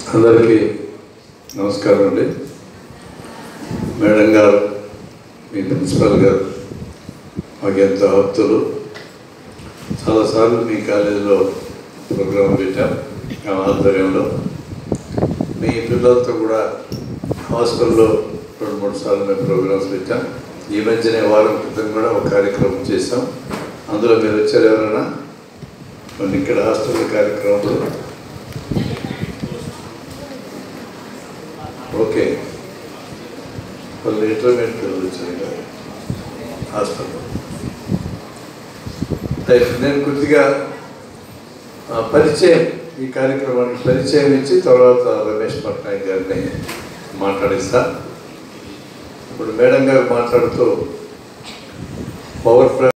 అందరికీ నమస్కారం అండి మేడం గారు మీ ప్రిన్సిపల్ గారు మాకు ఎంతో ఆప్తులు చాలాసార్లు మీ కాలేజీలో ప్రోగ్రాం పెట్టాం ఆ ఆధ్వర్యంలో మీ పిల్లలతో కూడా హాస్టల్లో రెండు మూడు సార్లు మేము ప్రోగ్రామ్స్ పెట్టాం ఈ మధ్యనే వారం క్రితం కూడా ఒక కార్యక్రమం చేసాం అందులో మీరు వచ్చారు ఎవరైనా కొన్ని ఇక్కడ హాస్టల్ కార్యక్రమంలో ఓకే వాళ్ళు ఇంటర్మీడియట్ పిల్లలు వచ్చారు కదా హాస్టల్లో రైట్ నేను కొద్దిగా ఆ, పరిచయం ఈ కార్యక్రమానికి పరిచయం ఇచ్చి తర్వాత రమేష్ పట్నాయక్ గారిని మాట్లాడిస్తా ఇప్పుడు మేడం గారు మాట్లాడుతూ పవర్